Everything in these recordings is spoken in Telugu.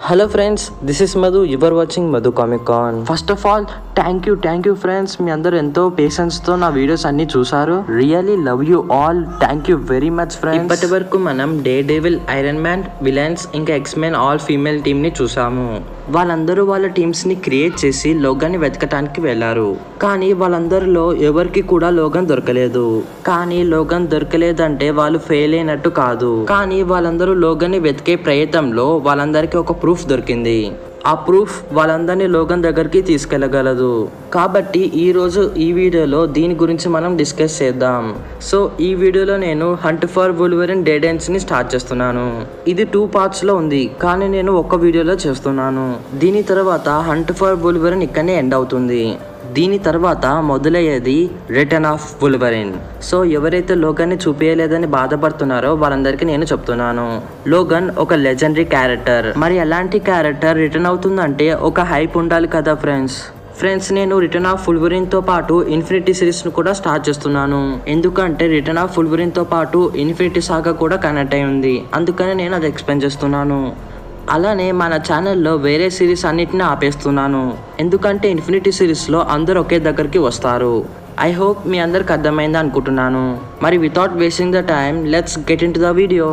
hello friends this is Madhu your watching Madhu Comic Con first of all thank you thank you friends మీ అందరూ ఎంతో పేషెన్స్ తో నా వీడియోస్ అన్ని చూసారు really love you all thank you very much friends ఇప్పటి వరకు మనం Daredevil Iron Man villains ఇంకా X Men all female team ని చూసాము వాళ్ళందరూ వాళ్ళ టీమ్స్ ని క్రియేట్ చేసి లోగన్ ని వెతకటానికి వెళ్లారు కానీ వాళ్ళందరిలో ఎవరికి కూడా లోగన్ దొరకలేదు కానీ లోగన్ దొరకలేదంటే వాళ్ళు ఫెయిల్ అయినట్టు కాదు కానీ వాళ్ళందరూ లోగన్ ని వెతికే ప్రయత్నంలో వాళ్ళందరికీ ఒక ప్రూఫ్ దొరికింది ఆ ప్రూఫ్ వాళ్ళందరినీ లోగన్ దగ్గరికి తీసుకెళ్ళగలదు కాబట్టి ఈ రోజు ఈ వీడియోలో దీని గురించి మనం డిస్కస్ చేద్దాం సో ఈ వీడియోలో నేను హంట్ ఫర్ బుల్వెరిన్ డేడెన్స్ ని స్టార్ట్ చేస్తున్నాను ఇది టూ పార్ట్స్ లో ఉంది కానీ నేను ఒక్క వీడియోలో చేస్తున్నాను దీని తర్వాత హంట్ ఫర్ బుల్వెరిన్ ఇక్కడనే ఎండ్ అవుతుంది దీని తర్వాత మొదలయ్యేది రిటర్న్ ఆఫ్ బుల్వరిన్ సో ఎవరైతే లోగన్ని చూపించలేదని బాధపడుతున్నారో వాళ్ళందరికీ నేను చెప్తున్నాను లోగన్ ఒక లెజెండరీ క్యారెక్టర్ మరి ఎలాంటి క్యారెక్టర్ రిటర్న్ అవుతుందంటే ఒక హైప్ ఉండాలి కదా ఫ్రెండ్స్ ఫ్రెండ్స్ నేను రిటర్న్ ఆఫ్ ఫుల్వరిన్ తో పాటు ఇన్ఫినిటీ సిరీస్ ను కూడా స్టార్ట్ చేస్తున్నాను ఎందుకంటే రిటర్న్ ఆఫ్ ఫుల్వరిన్ తో పాటు ఇన్ఫినిటీ సాగా కూడా కనెక్ట్ అయి ఉంది అందుకని నేను అది ఎక్స్ప్లెయిన్ చేస్తున్నాను అలానే మన ఛానల్లో వేరే సిరీస్ అన్నిటిని ఆపేస్తున్నాను ఎందుకంటే ఇన్ఫినిటీ సిరీస్లో అందరూ ఒకే దగ్గరికి వస్తారు ఐ హోప్ మీ అందరికి అర్థమైంది అనుకుంటున్నాను మరి without wasting the time let's get into the video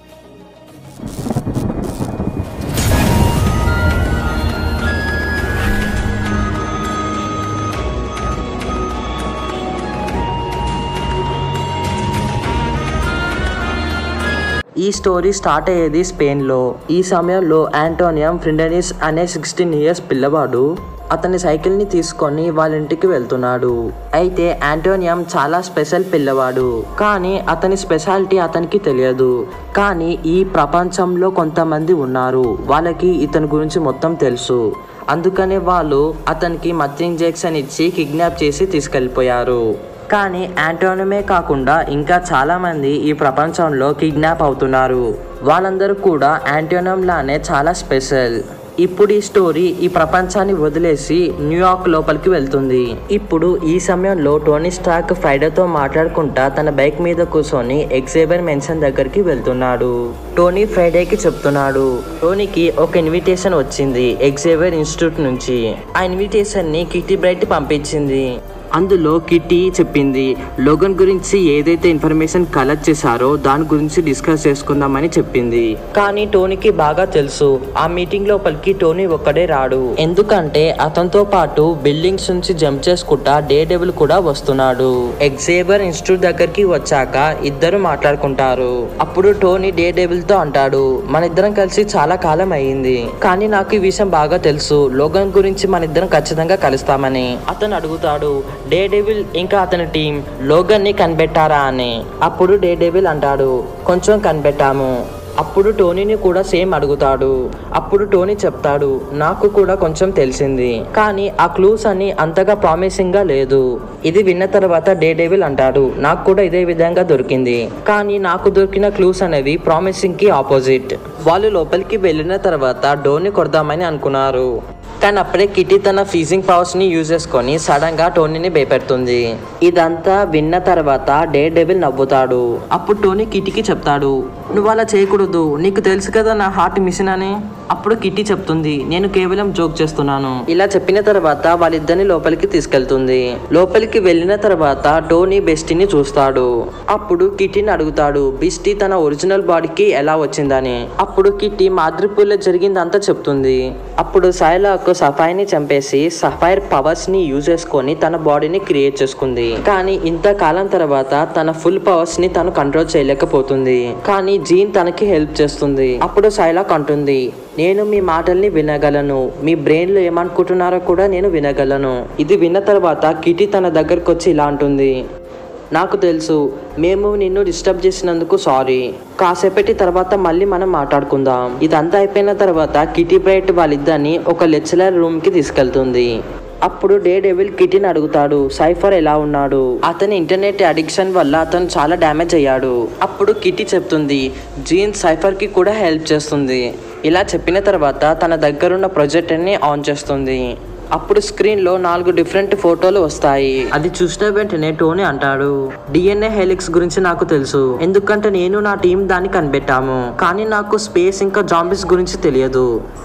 ఈ స్టోరీ స్టార్ట్ అయ్యేది స్పెయిన్లో ఈ సమయంలో ఆంటోనియం ఫ్రిండనిస్ అనే సిక్స్టీన్ ఇయర్స్ పిల్లవాడు అతని సైకిల్ని తీసుకొని వాళ్ళ ఇంటికి వెళ్తున్నాడు అయితే ఆంటోనియం చాలా స్పెషల్ పిల్లవాడు కానీ అతని స్పెషాలిటీ అతనికి తెలియదు కానీ ఈ ప్రపంచంలో కొంతమంది ఉన్నారు వాళ్ళకి ఇతని గురించి మొత్తం తెలుసు అందుకనే వాళ్ళు అతనికి మత్ ఇంజెక్షన్ ఇచ్చి కిడ్నాప్ చేసి తీసుకెళ్ళిపోయారు కానీ యాంటోనమే కాకుండా ఇంకా చాలా మంది ఈ ప్రపంచంలో కిడ్నాప్ అవుతున్నారు వాళ్ళందరూ కూడా యాంటోనం లానే చాలా స్పెషల్ ఇప్పుడు ఈ స్టోరీ ఈ ప్రపంచాన్ని వదిలేసి న్యూయార్క్ లోపలికి వెళ్తుంది ఇప్పుడు ఈ సమయంలో టోనీ స్టాక్ ఫ్రైడేతో మాట్లాడుకుంటా తన బైక్ మీద కూర్చొని ఎగ్జేబర్ మెన్షన్ దగ్గరికి వెళ్తున్నాడు టోనీ ఫ్రైడేకి చెప్తున్నాడు టోనీకి ఒక ఇన్విటేషన్ వచ్చింది ఎగ్జేబర్ ఇన్స్టిట్యూట్ నుంచి ఆ ఇన్విటేషన్ ని కిటీ బ్రైట్ పంపించింది అందులో కిట్టి చెప్పింది లోగన్ గురించి ఏదైతే ఇన్ఫర్మేషన్ కలెక్ట్ చేశారో దాని గురించి డిస్కస్ చేసుకుందామని చెప్పింది కానీ టోనీకి బాగా తెలుసు ఆ మీటింగ్ లోపలికి టోనీ ఒక్కడే రాడు ఎందుకంటే అతనితో పాటు బిల్డింగ్స్ నుంచి జంప్ చేసుకుంటా డే డెవిల్ కూడా వస్తున్నాడు ఎగ్జేబర్ ఇన్స్టిట్యూట్ దగ్గరికి వచ్చాక ఇద్దరు మాట్లాడుకుంటారు అప్పుడు టోనీ డే డెవిల్ తో అంటాడు మన ఇద్దరం కలిసి చాలా కాలం అయ్యింది కానీ నాకు ఈ విషయం బాగా తెలుసు లోగన్ గురించి మన ఇద్దరం ఖచ్చితంగా కలుస్తామని అతను అడుగుతాడు డే డెవిల్ ఇంకా అతని టీం లోగన్ ని కనిపెట్టారా అని అప్పుడు డే డెవిల్ అంటాడు కొంచెం కనిపెట్టాము అప్పుడు టోనీని కూడా సేమ్ అడుగుతాడు అప్పుడు టోనీ చెప్తాడు నాకు కూడా కొంచెం తెలిసింది కానీ ఆ క్లూస్ అని అంతగా ప్రామిసింగ్ గా లేదు ఇది విన్న తర్వాత డే డేవిల్ అంటాడు నాకు కూడా ఇదే విధంగా దొరికింది కానీ నాకు దొరికిన క్లూస్ అనేవి ప్రామిసింగ్ కి ఆపోజిట్ వాళ్ళు లోపలికి వెళ్ళిన తర్వాత డోర్ని కొడదామని అనుకున్నారు కానీ అప్పుడే కిటి తన ఫీజింగ్ పవర్స్ ని యూజ్ చేసుకొని సడన్ గా టోనీని భయపెడుతుంది ఇదంతా విన్న తర్వాత డే డెవిల్ నవ్వుతాడు అప్పుడు టోనీ కిటికి చెప్తాడు నువ్వు అలా చేయకూడదు నీకు తెలుసు కదా నా హార్ట్ మిషన్ అని అప్పుడు కిట్టి చెప్తుంది నేను కేవలం జోక్ చేస్తున్నాను ఇలా చెప్పిన తర్వాత వాళ్ళిద్దరిని లోపలికి తీసుకెళ్తుంది లోపలికి వెళ్ళిన తర్వాత టోనీ బెస్టీని చూస్తాడు అప్పుడు కిట్టిని అడుగుతాడు బెస్టీ తన ఒరిజినల్ బాడీకి ఎలా వచ్చిందని అప్పుడు కిట్టి మాద్రిపూర్లో జరిగిందంతా చెప్తుంది అప్పుడు సైలాక్ సఫాయిని చంపేసి సఫైర్ పవర్స్ ని యూజ్ చేసుకొని తన బాడీని క్రియేట్ చేసుకుంది కానీ ఇంతకాలం తర్వాత తన ఫుల్ పవర్స్ ని తను కంట్రోల్ చేయలేకపోతుంది కానీ జీన్ తనకి హెల్ప్ చేస్తుంది అప్పుడు సైలాక్ అంటుంది నేను మీ మాటల్ని వినగలను మీ బ్రెయిన్ లో ఏమనుకుంటున్నారో కూడా నేను వినగలను ఇది విన్న తర్వాత కిటి తన దగ్గరకు వచ్చి ఇలా అంటుంది నాకు తెలుసు మేము నిన్ను డిస్టర్బ్ చేసినందుకు సారీ కాసేపటి తర్వాత మళ్ళీ మనం మాట్లాడుకుందాం ఇదంతా అయిపోయిన తర్వాత కిటీ బ్రైట్ వాళ్ళిద్దరిని ఒక లెక్చరర్ రూమ్ కి తీసుకెళ్తుంది అప్పుడు డే డెవిల్ కిటిని అడుగుతాడు సైఫర్ ఎలా ఉన్నాడు అతని ఇంటర్నెట్ అడిక్షన్ వల్ల అతను చాలా డ్యామేజ్ అయ్యాడు అప్పుడు కిటి చెప్తుంది జీన్ సైఫర్ కి కూడా హెల్ప్ చేస్తుంది ఇలా చెప్పిన తర్వాత తన దగ్గరున్న ప్రొజెక్టర్ని ఆన్ చేస్తుంది అప్పుడు స్క్రీన్ లో నాలుగు డిఫరెంట్ ఫోటోలు వస్తాయి అది చూసిన వెంటనే టోనీ అంటాడు డిఎన్ఏ హెలిక్స్ గురించి నాకు తెలుసు ఎందుకంటే నేను నా టీం దాన్ని కనిపెట్టాము కానీ నాకు స్పేస్ ఇంకా జాంబీస్ గురించి తెలియదు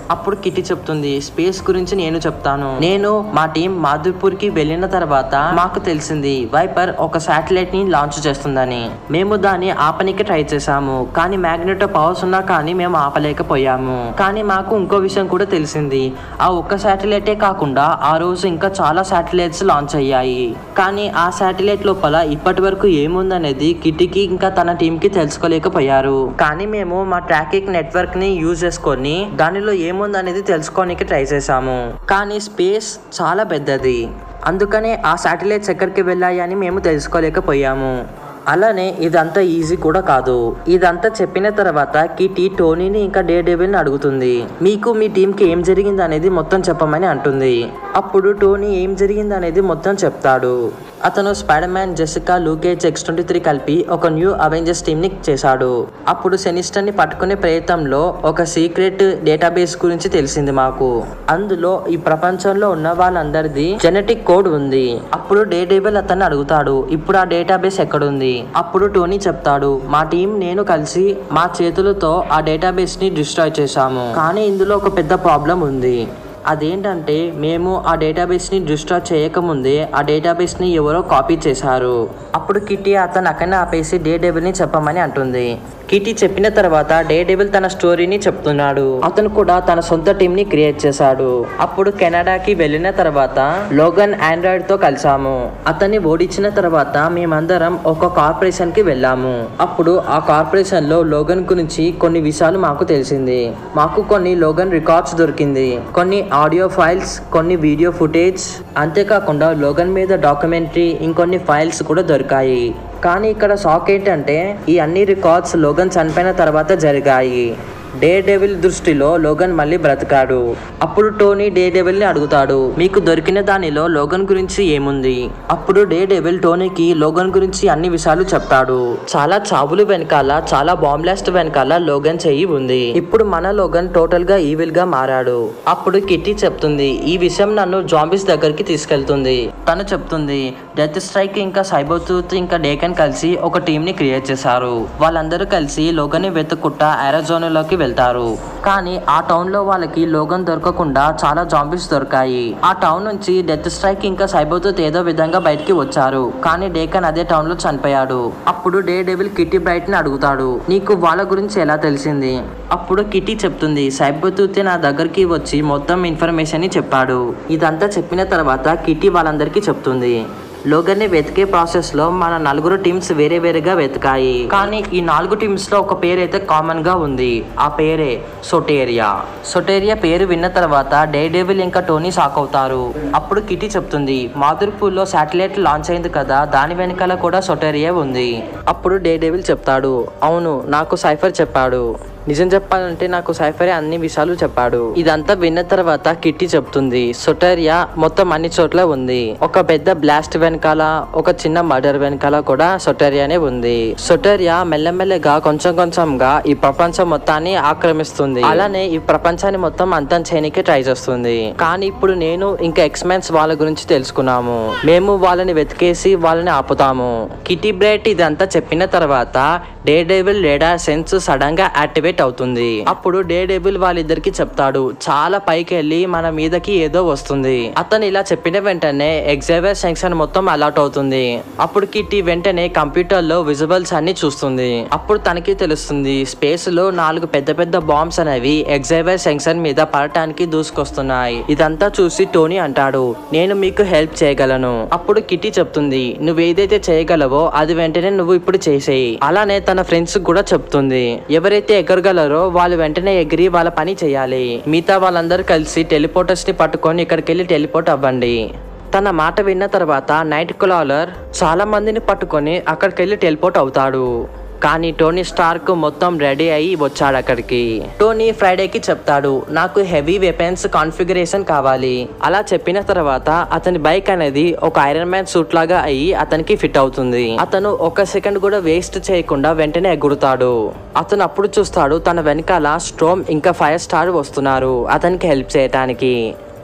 అప్పుడు కిట్టి చెప్తుంది స్పేస్ గురించి నేను చెప్తాను నేను మా టీం మాధుపూర్ కి వెళ్ళిన తర్వాత మాకు తెలిసింది వైపర్ ఒక శాటిలైట్ ని లాంచ్ చేస్తుందని మేము దాన్ని ఆపనికి ట్రై చేశాము కానీ మ్యాగ్నెటో పవర్స్ ఉన్నా కానీ మేము ఆపలేకపోయాము కానీ మాకు ఇంకో విషయం కూడా తెలిసింది ఆ ఒక్క శాటిలైటే కాకుండా ఆ రోజు ఇంకా చాలా శాటిలైట్స్ లాంచ్ అయ్యాయి కానీ ఆ శాటిలైట్ లోపల ఇప్పటి వరకు ఏముందనేది కిటికీ ఇంకా తన టీం కి తెలుసుకోలేకపోయారు కానీ మేము మా ట్రాకింగ్ నెట్వర్క్ ని యూజ్ చేసుకొని దానిలో ఏముందనేది తెలుసుకోనికి ట్రై చేశాము కానీ స్పేస్ చాలా పెద్దది అందుకనే ఆ శాటిలైట్స్ ఎక్కడికి వెళ్ళాయి అని మేము తెలుసుకోలేకపోయాము అలానే ఇదంతా ఈజీ కూడా కాదు ఇదంతా చెప్పిన తర్వాత కిటీ టోనీని ఇంకా డే డేవిల్ని అడుగుతుంది మీకు మీ టీంకి ఏం జరిగింది అనేది మొత్తం చెప్పమని అంటుంది అప్పుడు టోనీ ఏం జరిగింది అనేది మొత్తం చెప్తాడు అతను spider man Jessica Luke Cage X twenty three కలిపి ఒక న్యూ అవెంజర్స్ టీమ్ ని చేశాడు అప్పుడు సెనిస్టర్ ని పట్టుకునే ప్రయత్నంలో ఒక సీక్రెట్ డేటాబేస్ గురించి తెలిసింది మాకు అందులో ఈ ప్రపంచంలో ఉన్న వాళ్ళందరిది జెనెటిక్ కోడ్ ఉంది అప్పుడు డే డేబుల్ అతన్ని అడుగుతాడు ఇప్పుడు ఆ డేటాబేస్ ఎక్కడుంది అప్పుడు టోనీ చెప్తాడు మా టీం నేను కలిసి మా చేతులతో ఆ డేటాబేస్ ని డిస్ట్రాయ్ చేశాము కానీ ఇందులో ఒక పెద్ద ప్రాబ్లం ఉంది అదేంటంటే మేము ఆ డేటాబేస్ని డిస్ట్రాయ్ చేయకముందే ఆ డేటాబేస్ని ఎవరో కాపీ చేశారు అప్పుడు కిట్టి అతను అక్కడనే ఆపేసి డే డేబుల్ని చెప్పమని అంటుంది కిట్టి చెప్పిన తర్వాత డే డేబుల్ తన స్టోరీని చెప్తున్నాడు అతను కూడా తన సొంత టీం ని క్రియేట్ చేశాడు అప్పుడు కెనడాకి వెళ్ళిన తర్వాత లోగన్ ఆండ్రాయిడ్ తో కలిసాము అతన్ని ఓడించిన తర్వాత మేమందరం ఒక కార్పొరేషన్ కి వెళ్ళాము అప్పుడు ఆ కార్పొరేషన్ లో లోగన్ గురించి కొన్ని విషయాలు మాకు తెలిసింది మాకు కొన్ని లోగన్ రికార్డ్స్ దొరికింది కొన్ని ఆడియో ఫైల్స్ కొన్ని వీడియో ఫుటేజ్ అంతేకాకుండా లోగన్ మీద డాక్యుమెంటరీ ఇంకొన్ని ఫైల్స్ కూడా దొరికాయి కానీ ఇక్కడ షాక్ ఏంటంటే ఈ అన్ని రికార్డ్స్ లోగన్ చనిపోయిన తర్వాత జరిగాయి డే డెవిల్ దృష్టిలో లోగన్ మళ్ళీ బ్రతికాడు అప్పుడు టోనీ డే డెవిల్ ని అడుగుతాడు మీకు దొరికిన దానిలో లోగన్ గురించి ఏముంది అప్పుడు డే డెవిల్ టోనీకి లోగన్ గురించి అన్ని విషయాలు చెప్తాడు చాలా చావులు వెనకాల చాలా బాంబ్ బ్లాస్ట్ వెనకాల లోగన్ చెయ్యి ఉంది ఇప్పుడు మన లోగన్ టోటల్ గా ఈవిల్ గా మారాడు అప్పుడు కిట్టి చెప్తుంది ఈ విషయం నన్ను జాంబీస్ దగ్గరికి తీసుకెళ్తుంది తను చెప్తుంది డెత్ స్ట్రైక్ ఇంకా సైబర్ టూత్ ఇంకా డేకన్ కలిసి ఒక టీం ని క్రియేట్ చేశారు వాళ్ళందరూ కలిసి లోగన్ ని వెతుక్కుంటా అరజోనాలోకి వెళ్తారు కానీ ఆ టౌన్ లో వాళ్ళకి లోగన్ దొరకకుండా చాలా జాంబీస్ దొరికాయి ఆ టౌన్ నుంచి డెత్ స్ట్రైక్ ఇంకా సైబర్ టూత్ ఏదో విధంగా బయటికి వచ్చారు కానీ డేకన్ అదే టౌన్ లో చనిపోయాడు అప్పుడు డే డెవిల్ కిట్టి బ్రైట్ ని అడుగుతాడు నీకు వాళ్ళ గురించి ఎలా తెలిసింది అప్పుడు కిట్టి చెప్తుంది సైబర్ టూత్ నా దగ్గరికి వచ్చి మొత్తం ఇన్ఫర్మేషన్ ని చెప్పాడు ఇదంతా చెప్పిన తర్వాత కిట్టి వాళ్ళందరికీ చెప్తుంది లోగన్ ని వెతికే ప్రాసెస్ లో మన నలుగురు టీమ్స్ వేరే వేరేగా వెతికాయి కానీ ఈ నాలుగు టీమ్స్ లో ఒక పేరు అయితే కామన్ గా ఉంది ఆ పేరే సొటేరియా సొటేరియా పేరు విన్న తర్వాత డే డేవిల్ ఇంకా టోనీ షాక్ అవుతారు అప్పుడు కిటి చెప్తుంది మాధుర్పూర్ లో శాటిలైట్ లాంచ్ అయింది కదా దాని వెనకాల కూడా సొటేరియా ఉంది అప్పుడు డే డేవిల్ చెప్తాడు అవును నాకు సైఫర్ చెప్పాడు నిజం చెప్పాలంటే నాకు సైఫరే అన్ని విషయాలు చెప్పాడు ఇదంతా విన్న తర్వాత కిట్టి చెప్తుంది సొటేరియా మొత్తం అన్ని చోట్ల ఉంది ఒక పెద్ద బ్లాస్ట్ వెనకాల ఒక చిన్న మర్డర్ వెనకాల కూడా సొటేరియానే ఉంది సొటేరియా మెల్లమెల్లగా కొంచెం కొంచెంగా ఈ ప్రపంచం మొత్తాన్ని ఆక్రమిస్తుంది అలానే ఈ ప్రపంచాన్ని మొత్తం అంతం చేయడానికి ట్రై చేస్తుంది కానీ ఇప్పుడు నేను ఇంకా ఎక్స్మెన్స్ వాళ్ళ గురించి తెలుసుకున్నాము మేము వాళ్ళని వెతికేసి వాళ్ళని ఆపుతాము కిటీ బ్రేట్ ఇదంతా చెప్పిన తర్వాత Daredevil radar sense sudden గా యాక్టివేట్ అవుతుంది అప్పుడు డే డేవిల్ వాళ్ళిద్దరికి చెప్తాడు చాలా పైకి వెళ్ళి మన మీదకి ఏదో వస్తుంది అతను ఇలా చెప్పిన వెంటనే ఎగ్జైవర్ సెక్షన్ మొత్తం అలర్ట్ అవుతుంది అప్పుడు కిట్టి వెంటనే కంప్యూటర్ లో విజువల్స్ అన్ని చూస్తుంది అప్పుడు తనకి తెలుస్తుంది స్పేస్ లో నాలుగు పెద్ద పెద్ద బాంబ్స్ అనేవి ఎగ్జైవర్ సెక్షన్ మీద పడటానికి దూసుకొస్తున్నాయి ఇదంతా చూసి టోనీ అంటాడు నేను మీకు హెల్ప్ చేయగలను అప్పుడు కిట్టి చెప్తుంది నువ్వు ఏదైతే చేయగలవో అది వెంటనే నువ్వు ఇప్పుడు చేసేయి అలానే తన ఫ్రెండ్స్ కూడా చెప్తుంది ఎవరైతే ఎగరగలరో వాళ్ళు వెంటనే ఎగిరి వాళ్ళ పని చేయాలి మిగతా వాళ్ళందరూ కలిసి టెలిపోర్టర్స్ ని పట్టుకొని ఇక్కడికి వెళ్ళి టెలిపోర్ట్ అవ్వండి తన మాట విన్న తర్వాత నైట్ క్లాలర్ చాలా మందిని పట్టుకొని అక్కడికి వెళ్ళి టెలిపోర్ట్ అవుతాడు కానీ టోనీ స్టార్క్ మొత్తం రెడీ అయ్యి వచ్చాడు అక్కడికి టోనీ ఫ్రైడేకి చెప్తాడు నాకు హెవీ వెపన్స్ కాన్ఫిగరేషన్ కావాలి అలా చెప్పిన తర్వాత అతని బైక్ అనేది ఒక ఐరన్ మ్యాన్ సూట్ లాగా అయ్యి అతనికి ఫిట్ అవుతుంది అతను ఒక సెకండ్ కూడా వేస్ట్ చేయకుండా వెంటనే ఎగురుతాడు అతను అప్పుడు చూస్తాడు తన వెనకాల స్ట్రోమ్ ఇంకా ఫైర్ స్టార్ వస్తున్నారు అతనికి హెల్ప్ చేయటానికి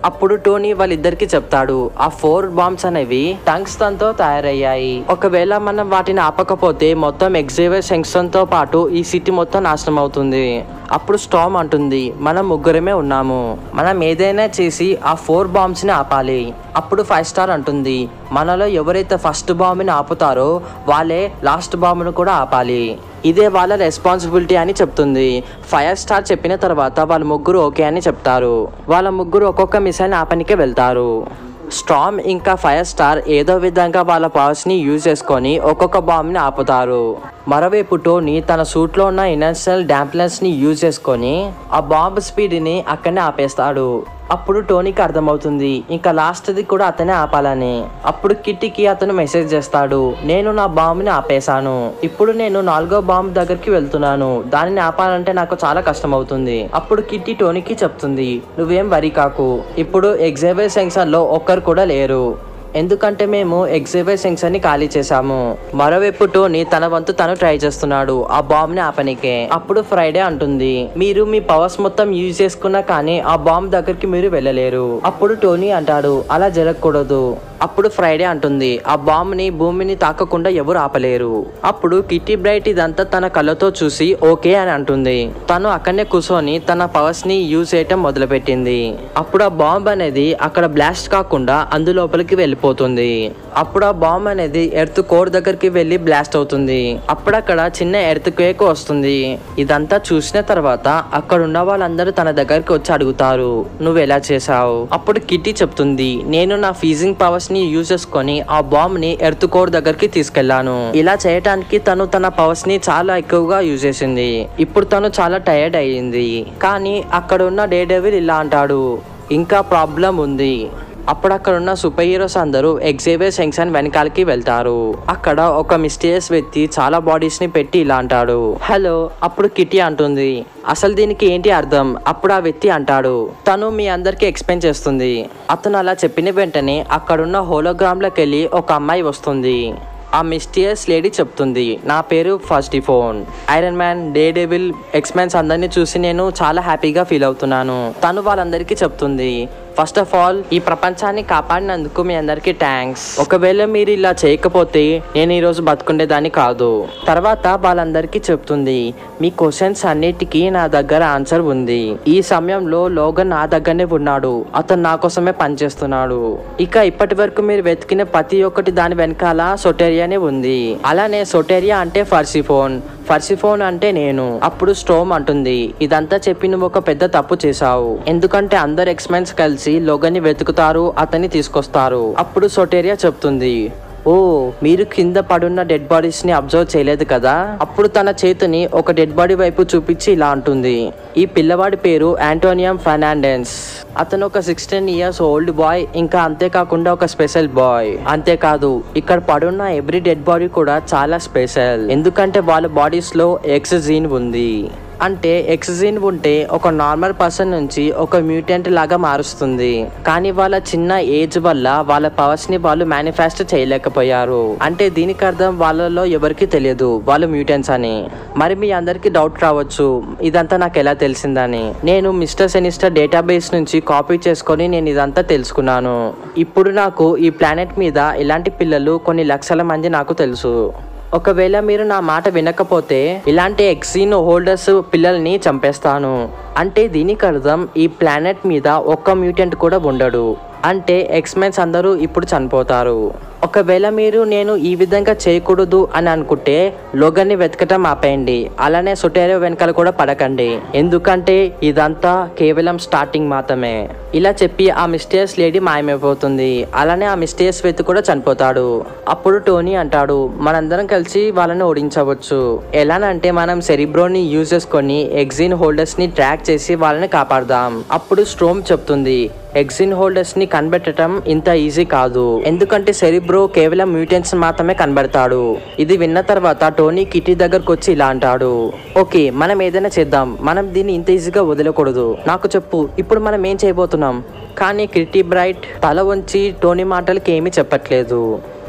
అప్పుడు టోనీ వాళ్ళిద్దరికి చెప్తాడు ఆ ఫోర్ బాంబ్స్ అనేవి టంగ్స్టన్ తో తయారయ్యాయి ఒకవేళ మనం వాటిని ఆపకపోతే మొత్తం ఎగ్జేవియర్ సెంక్షన్ తో పాటు ఈ సిటీ మొత్తం నాశనం అవుతుంది అప్పుడు స్టామ్ అంటుంది మనం ముగ్గురమే ఉన్నాము మనం ఏదైనా చేసి ఆ ఫోర్ బాంబ్స్ ని ఆపాలి అప్పుడు ఫైవ్ స్టార్ అంటుంది మనలో ఎవరైతే ఫస్ట్ బాంబుని ఆపుతారో వాళ్ళే లాస్ట్ బాంబును కూడా ఆపాలి ఇదే వాళ్ళ రెస్పాన్సిబిలిటీ అని చెప్తుంది ఫైవ్ స్టార్ చెప్పిన తర్వాత వాళ్ళ ముగ్గురు ఓకే అని చెప్తారు వాళ్ళ ముగ్గురు ఒక్కొక్క మిసైల్ ఆపనికే వెళ్తారు స్టామ్ ఇంకా ఫైర్ స్టార్ ఏదో విధంగా వాళ్ళ పవర్స్ ని యూజ్ చేసుకొని ఒక్కొక్క బాంబ్ ని ఆపుతారు మరోవైపు టోనీ తన సూట్ లో ఉన్న ఇనర్షియల్ డాంప్లెన్స్ ని యూజ్ చేసుకొని ఆ బాంబ్ స్పీడ్ ని అక్కడనే ఆపేస్తాడు అప్పుడు టోనీకి అర్థమవుతుంది ఇంకా లాస్ట్ది కూడా అతనే ఆపాలని అప్పుడు కిట్టికి అతను మెసేజ్ చేస్తాడు నేను నా బాంబుని ఆపేశాను ఇప్పుడు నేను నాలుగో బాంబు దగ్గరికి వెళ్తున్నాను దానిని ఆపాలంటే నాకు చాలా కష్టం అవుతుంది అప్పుడు కిట్టి టోనీకి చెప్తుంది నువ్వేం వరి కాకు ఇప్పుడు ఎగ్జాబే సెంక్షన్ లో ఒక్కరు కూడా లేరు ఎందుకంటే మేము ఎగ్జిబిట్ సెంక్షన్ ని ఖాళీ చేశాము మరోవైపు టోనీ తన వంతు తను ట్రై చేస్తున్నాడు ఆ బాంబ్ ని ఆపనికే అప్పుడు ఫ్రైడే అంటుంది మీరు మీ పవర్స్ మొత్తం యూజ్ చేసుకున్నా కానీ ఆ బాంబ్ దగ్గరికి మీరు వెళ్ళలేరు అప్పుడు టోనీ అంటాడు అలా జరగకూడదు అప్పుడు ఫ్రైడే అంటుంది ఆ బాంబ్ ని భూమిని తాకకుండా ఎవరు ఆపలేరు అప్పుడు కిట్టి బ్రైట్ ఇదంతా తన కళ్ళతో చూసి ఓకే అని అంటుంది తను అక్కడనే కూర్చొని తన పవర్స్ ని యూజ్ చేయటం మొదలుపెట్టింది అప్పుడు ఆ బాంబ్ అనేది అక్కడ బ్లాస్ట్ కాకుండా అందులోపలికి వెళ్ళిపోతుంది అప్పుడు ఆ బాంబ్ అనేది ఎర్త్ కోర్ దగ్గరికి వెళ్ళి బ్లాస్ట్ అవుతుంది అప్పుడు అక్కడ చిన్న ఎర్త్ క్వేక్ వస్తుంది ఇదంతా చూసిన తర్వాత అక్కడ ఉన్న వాళ్ళందరూ తన దగ్గరికి వచ్చి అడుగుతారు నువ్వు ఎలా చేసావు అప్పుడు కిట్టి చెప్తుంది నేను నా ఫీజింగ్ పవర్స్ ని యూజ్ చేసుకొని ఆ బాంబ్ ని ఎర్త్ కోర్ దగ్గరికి తీసుకెళ్లాను ఇలా చేయడానికి తను తన పవర్స్ ని చాలా ఎక్కువగా యూజ్ చేసింది ఇప్పుడు తను చాలా టైర్డ్ అయ్యింది కానీ అక్కడ ఉన్న డే డెవిల్ ఇలా అంటాడు ఇంకా ప్రాబ్లం ఉంది అప్పుడు అక్కడ ఉన్న సూపర్ హీరోస్ అందరూ ఎగ్జేవియర్ సెంక్షన్ వెనకాలకి వెళ్తారు అక్కడ ఒక మిస్టీరియస్ వ్యక్తి చాలా బాడీస్ ని పెట్టి ఇలా అంటాడు హలో అప్పుడు కిట్టి అంటుంది అసలు దీనికి ఏంటి అర్థం అప్పుడు ఆ వ్యక్తి అంటాడు తను మీ అందరికి ఎక్స్ప్లెయిన్ చేస్తుంది అతను అలా చెప్పిన వెంటనే అక్కడున్న హోలోగ్రామ్లోకి వెళ్ళి ఒక అమ్మాయి వస్తుంది ఆ మిస్టియస్ లేడీ చెప్తుంది నా పేరు first phone iron man Daredevil X mens అందరినీ చూసి నేను చాలా హ్యాపీగా ఫీల్ అవుతున్నాను తను వాళ్ళందరికీ చెప్తుంది ఫస్ట్ ఆఫ్ ఆల్ ఈ ప్రపంచాన్ని కాపాడినందుకు మీ అందరికీ థ్యాంక్స్ ఒకవేళ మీరు ఇలా చేయకపోతే నేను ఈరోజు బతుకుండేదాన్ని కాదు తర్వాత వాళ్ళందరికీ చెప్తుంది మీ క్వశ్చన్స్ అన్నిటికీ నా దగ్గర ఆన్సర్ ఉంది ఈ సమయంలో లోగన్ నా దగ్గరనే ఉన్నాడు అతను నా కోసమే పనిచేస్తున్నాడు ఇక ఇప్పటి వరకు మీరు వెతికిన ప్రతి ఒక్కటి దాని వెనకాల సొటేరియానే ఉంది అలానే సొటేరియా అంటే ఫర్సిఫోన్ ఫర్సిఫోన్ అంటే నేను అప్పుడు స్టోమ్ అంటుంది ఇదంతా చెప్పి నువ్వు ఒక పెద్ద తప్పు చేశావు ఎందుకంటే అందరు ఎక్స్మెన్స్ కలిసి లోగన్ని వెతుకుతారు అతన్ని తీసుకొస్తారు అప్పుడు సొటేరియా చెప్తుంది ఓ మీరు కింద పడున్న డెడ్ బాడీస్ ని అబ్జర్వ్ చేయలేదు కదా అప్పుడు తన చేతిని ఒక డెడ్ బాడీ వైపు చూపించి ఇలా అంటుంది ఈ పిల్లవాడి పేరు ఆంటోనియం ఫెర్నాండెన్స్ అతను ఒక సిక్స్టీన్ ఇయర్స్ ఓల్డ్ బాయ్ ఇంకా అంతేకాకుండా ఒక స్పెషల్ బాయ్ అంతేకాదు ఇక్కడ పడున్న ఎవ్రీ డెడ్ బాడీ కూడా చాలా స్పెషల్ ఎందుకంటే వాళ్ళ బాడీస్ లో ఎక్స్ జీన్ ఉంది అంటే ఎక్సిజిన్ ఉంటే ఒక నార్మల్ పర్సన్ నుంచి ఒక మ్యూటెంట్ లాగా మారుస్తుంది కానీ వాళ్ళ చిన్న ఏజ్ వల్ల వాళ్ళ పవర్స్ ని వాళ్ళు మేనిఫెస్ట్ చేయలేకపోయారు అంటే దీనికి అర్థం వాళ్ళలో ఎవరికి తెలియదు వాళ్ళు మ్యూటెంట్స్ అని మరి మీ అందరికి డౌట్ రావచ్చు ఇదంతా నాకు ఎలా తెలిసిందని నేను మిస్టర్ సెనిస్టర్ డేటాబేస్ నుంచి కాపీ చేసుకొని నేను ఇదంతా తెలుసుకున్నాను ఇప్పుడు నాకు ఈ ప్లానెట్ మీద ఇలాంటి పిల్లలు కొన్ని లక్షల మంది నాకు తెలుసు ఒకవేళ మీరు నా మాట వినకపోతే ఇలాంటి ఎక్సీన్ హోల్డర్స్ పిల్లల్ని చంపేస్తాను అంటే దీనికి అర్థం ఈ ప్లానెట్ మీద ఒక్క మ్యూటెంట్ కూడా ఉండడు అంటే ఎక్స్మెన్స్ అందరూ ఇప్పుడు చనిపోతారు ఒకవేళ మీరు నేను ఈ విధంగా చేయకూడదు అని అనుకుంటే లోగన్ని వెతకటం ఆపేయండి అలానే సొటేరియో వెనకాల కూడా పడకండి ఎందుకంటే ఇదంతా కేవలం స్టార్టింగ్ మాత్రమే ఇలా చెప్పి ఆ మిస్టేస్ లేడీ మాయమైపోతుంది అలానే ఆ మిస్టేస్ వ్యక్తి కూడా చనిపోతాడు అప్పుడు టోనీ అంటాడు మనందరం కలిసి వాళ్ళని ఓడించవచ్చు ఎలానంటే మనం సెరిబ్రోని యూజ్ చేసుకొని ఎగ్జిన్ హోల్డర్స్ ని ట్రాక్ చేసి వాళ్ళని కాపాడదాం అప్పుడు స్ట్రోమ్ చెప్తుంది ఎగ్జిన్ హోల్డర్స్ ని కనిపెట్టడం ఇంత ఈజీ కాదు ఎందుకంటే సెరిబ్రో కేవలం మ్యూటెంట్స్ మాత్రమే కనబడతాడు ఇది విన్న తర్వాత టోనీ కిటీ దగ్గరకు వచ్చి ఇలా అంటాడు ఓకే మనం ఏదైనా చేద్దాం మనం దీన్ని ఇంత ఈజీగా వదిలకూడదు నాకు చెప్పు ఇప్పుడు మనం ఏం చేయబోతున్నాం కానీ కిటీ బ్రైట్ తల వంచి టోనీ మాటలకి ఏమీ చెప్పట్లేదు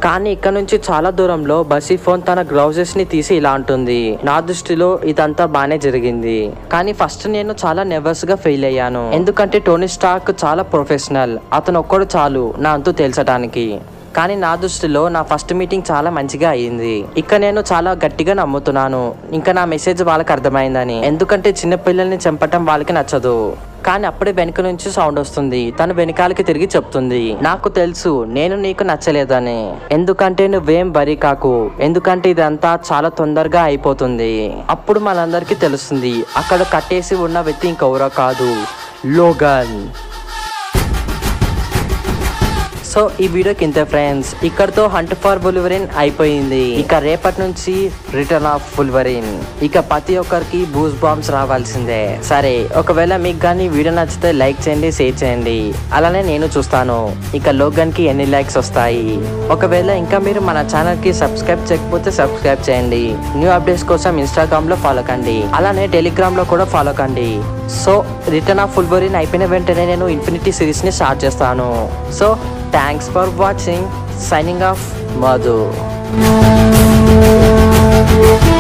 కానీ ఇక్కడ నుంచి చాలా దూరంలో బసీ ఫోన్ తన గ్లౌజెస్ ని తీసి ఇలా అంటుంది నా దృష్టిలో ఇదంతా బానే జరిగింది కానీ ఫస్ట్ నేను చాలా నెర్వస్ గా ఫెయిల్ అయ్యాను ఎందుకంటే టోనీ స్టాక్ చాలా ప్రొఫెషనల్ అతను ఒక్కడు చాలు నా అంతు తేల్చడానికి కానీ నా దృష్టిలో నా ఫస్ట్ మీటింగ్ చాలా మంచిగా అయ్యింది ఇక నేను చాలా గట్టిగా నమ్ముతున్నాను ఇంకా నా మెసేజ్ వాళ్ళకి అర్థమైందని ఎందుకంటే చిన్న పిల్లల్ని చంపటం వాళ్ళకి నచ్చదు కానీ అప్పుడే వెనుక నుంచి సౌండ్ వస్తుంది తను వెనకాలకి తిరిగి చెప్తుంది నాకు తెలుసు నేను నీకు నచ్చలేదని ఎందుకంటే నువ్వేం బరీ కాకు ఎందుకంటే ఇదంతా చాలా తొందరగా అయిపోతుంది అప్పుడు మనందరికీ తెలుస్తుంది అక్కడ కట్టేసి ఉన్న వ్యక్తి ఇంకెవరో కాదు లోగన్ సో ఈ వీడియోకి ఇంతే ఫ్రెండ్స్ ఇక్కడతో హంట్ ఫర్ బుల్వరిన్ అయిపోయింది ఇక రేపటి నుంచి రిటర్న్ ఆఫ్ బుల్వరిన్ ఇక ప్రతి ఒక్కరికి బూస్ బాంబ్స్ రావాల్సిందే సరే ఒకవేళ మీకు కానీ వీడియో నచ్చితే లైక్ చేయండి షేర్ చేయండి అలానే నేను చూస్తాను ఇక లోగన్ కి ఎన్ని లైక్స్ వస్తాయి ఒకవేళ ఇంకా మీరు మన ఛానల్ కి సబ్స్క్రైబ్ చేయకపోతే సబ్స్క్రైబ్ చేయండి న్యూ అప్డేట్స్ కోసం ఇన్స్టాగ్రామ్ లో ఫాలో కండి అలానే టెలిగ్రామ్ లో కూడా ఫాలో కండి సో రిటర్న్ ఆఫ్ ఫుల్బరీన్ అయిపోయిన వెంటనే నేను ఇన్ఫినిటీ సిరీస్ ని స్టార్ట్ చేస్తాను so thanks for watching signing off Madhu